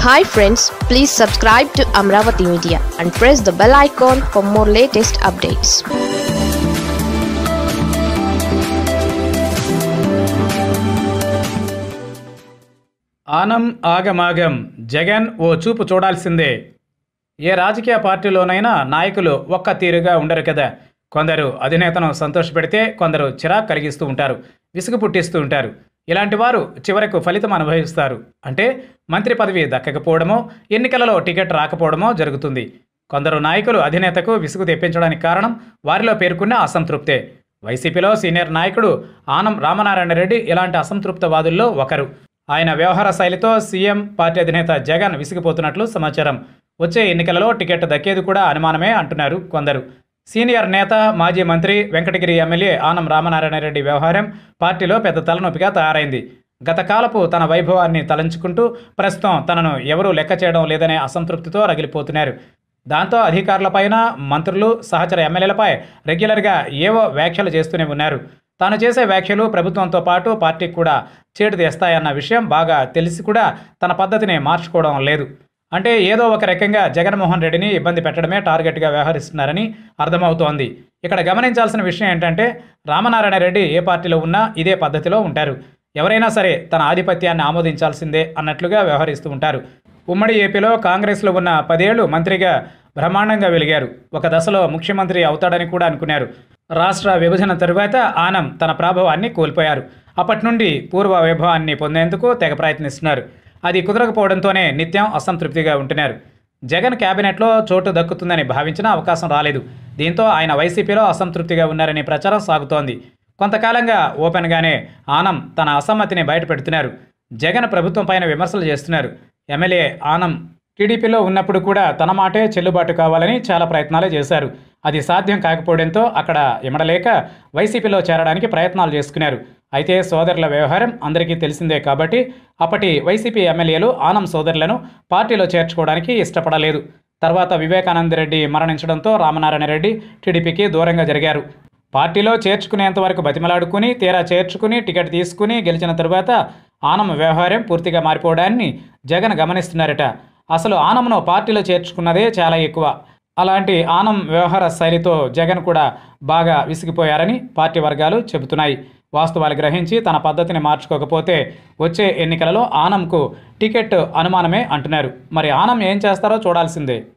hi friends please subscribe to Amaravati media and press the bell icon for more latest updates Anam ఆగమాగం జగన్ ఓ చూపు చూడాల్సిందే ఏ రాజకీయ పార్టీలోనైనా నాయకులు ఒక్క తీరుగా ఉండరు కదా కొందరు అధినేతను సంతోషపెడితే కొందరు చిరాకు కలిగిస్తూ ఉంటారు విసుగు పుట్టిస్తూ ఉంటారు ఇలాంటి వారు చివరకు ఫలితం అనుభవిస్తారు అంటే మంత్రి పదవి దక్కకపోవడమో ఎన్నికలలో టికెట్ రాకపోవడమో జరుగుతుంది కొందరు నాయకులు అధినేతకు విసుగు తెప్పించడానికి కారణం వారిలో పేర్కొన్న అసంతృప్తే వైసీపీలో సీనియర్ నాయకుడు ఆనం రామనారాయణ రెడ్డి ఇలాంటి అసంతృప్తవాదుల్లో ఒకరు ఆయన వ్యవహార శైలితో సీఎం పార్టీ అధినేత జగన్ విసిగిపోతున్నట్లు సమాచారం వచ్చే ఎన్నికలలో టికెట్ దక్కేది కూడా అనుమానమే అంటున్నారు కొందరు సీనియర్ నేత మాజీ మంత్రి వెంకటగిరి ఎమ్మెల్యే ఆనం రామనారాయణ రెడ్డి వ్యవహారం పార్టీలో పెద్ద తలనొప్పిగా తయారైంది గత కాలపు తన వైభవాన్ని తలంచుకుంటూ ప్రస్తుతం తనను ఎవరూ లెక్క చేయడం లేదనే అసంతృప్తితో రగిలిపోతున్నారు దాంతో అధికారులపైన మంత్రులు సహచర ఎమ్మెల్యేలపై రెగ్యులర్గా ఏవో వ్యాఖ్యలు చేస్తూనే ఉన్నారు తాను చేసే వ్యాఖ్యలు ప్రభుత్వంతో పాటు పార్టీకి కూడా చేటు తెస్తాయన్న విషయం బాగా తెలిసి కూడా తన పద్ధతిని మార్చుకోవడం లేదు అంటే ఏదో ఒక రకంగా జగన్మోహన్ రెడ్డిని ఇబ్బంది పెట్టడమే టార్గెట్గా వ్యవహరిస్తున్నారని అర్థమవుతోంది ఇక్కడ గమనించాల్సిన విషయం ఏంటంటే రామనారాయణ రెడ్డి ఏ పార్టీలో ఉన్నా ఇదే పద్ధతిలో ఉంటారు ఎవరైనా సరే తన ఆధిపత్యాన్ని ఆమోదించాల్సిందే అన్నట్లుగా వ్యవహరిస్తూ ఉంటారు ఉమ్మడి ఏపీలో కాంగ్రెస్లో ఉన్న పదేళ్లు మంత్రిగా బ్రహ్మాండంగా వెలిగారు ఒక దశలో ముఖ్యమంత్రి అవుతాడని కూడా అనుకున్నారు రాష్ట్ర విభజన తరువాత ఆనం తన ప్రాభవాన్ని కోల్పోయారు అప్పటి నుండి పూర్వ వైభవాన్ని పొందేందుకు తెగ ప్రయత్నిస్తున్నారు అది కుదరకపోవడంతోనే నిత్యం అసంతృప్తిగా ఉంటున్నారు జగన్ కేబినెట్లో చోటు దక్కుతుందని భావించిన అవకాశం రాలేదు దీంతో ఆయన వైసీపీలో అసంతృప్తిగా ఉన్నారనే ప్రచారం సాగుతోంది కొంతకాలంగా ఓపెన్గానే ఆనం తన అసమ్మతిని బయటపెడుతున్నారు జగన్ ప్రభుత్వం పైన విమర్శలు చేస్తున్నారు ఎమ్మెల్యే ఆనం టీడీపీలో ఉన్నప్పుడు కూడా తన మాటే చెల్లుబాటు కావాలని చాలా ప్రయత్నాలు చేశారు అది సాధ్యం కాకపోవడంతో అక్కడ ఇమడలేక వైసీపీలో చేరడానికి ప్రయత్నాలు చేసుకున్నారు అయితే సోదరుల వ్యవహారం అందరికీ తెలిసిందే కాబట్టి అప్పటి వైసీపీ ఎమ్మెల్యేలు ఆనం సోదరులను పార్టీలో చేర్చుకోవడానికి ఇష్టపడలేదు తర్వాత వివేకానంద రెడ్డి మరణించడంతో రామనారాయణ రెడ్డి టీడీపీకి దూరంగా జరిగారు పార్టీలో చేర్చుకునేంత వరకు బతిమలాడుకుని తీరా చేర్చుకుని టికెట్ తీసుకుని గెలిచిన తరువాత ఆనం వ్యవహారం పూర్తిగా మారిపోవడాన్ని జగన్ గమనిస్తున్నారట అసలు ఆనంను పార్టీలో చేర్చుకున్నదే చాలా ఎక్కువ అలాంటి ఆనం వ్యవహార శైలితో జగన్ కూడా బాగా విసిగిపోయారని పార్టీ వర్గాలు చెబుతున్నాయి వాస్తవాలు గ్రహించి తన పద్ధతిని మార్చుకోకపోతే వచ్చే ఎన్నికలలో ఆనంకు టికెట్ అనుమానమే అంటున్నారు మరి ఆనం ఏం చేస్తారో చూడాల్సిందే